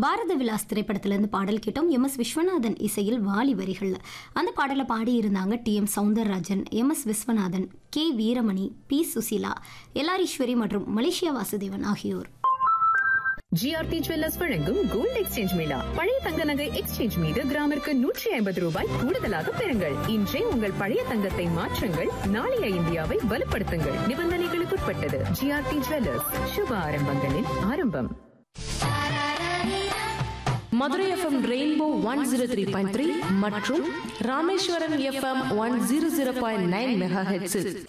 பாரத விலாஸ் திரைப்படத்திலிருந்து பாடல் கேட்டோம் எம் எஸ் விஸ்வநாதன் இசையில் வாலி வரிகள் அந்த பாடலை பாடியிருந்தாங்க T M Soundararajan M S Viswanathan K Veeramani P Susheela LR Eswari மற்றும் மலேசியா வாசுதேவன் ஆகியோர் ஜிஆர்டி ஜுவல்லர்ஸ் வழங்கும் கோல்ட் எக்ஸ்சேஞ்ச் மேளா பழைய தங்க நகை எக்ஸ்சேஞ்ச் மீது கிராமிற்கு நூற்றி ஐம்பது ரூபாய் கூடுதலாக பெறுங்கள் இன்றே உங்கள் பழைய தங்கத்தை மாற்றுங்கள் நாளைய இந்தியாவை வலுப்படுத்துங்கள் நிபந்தனைகளுக்குட்பட்டது ஜிஆர்டி ஜுவல்லர்ஸ் சுப ஆரம்பங்களின் ஆரம்பம் Madurai FM rainbow one zero three point three மற்றும் Rameswaram FM one zero zero point nine mega ஹெட்ஸில்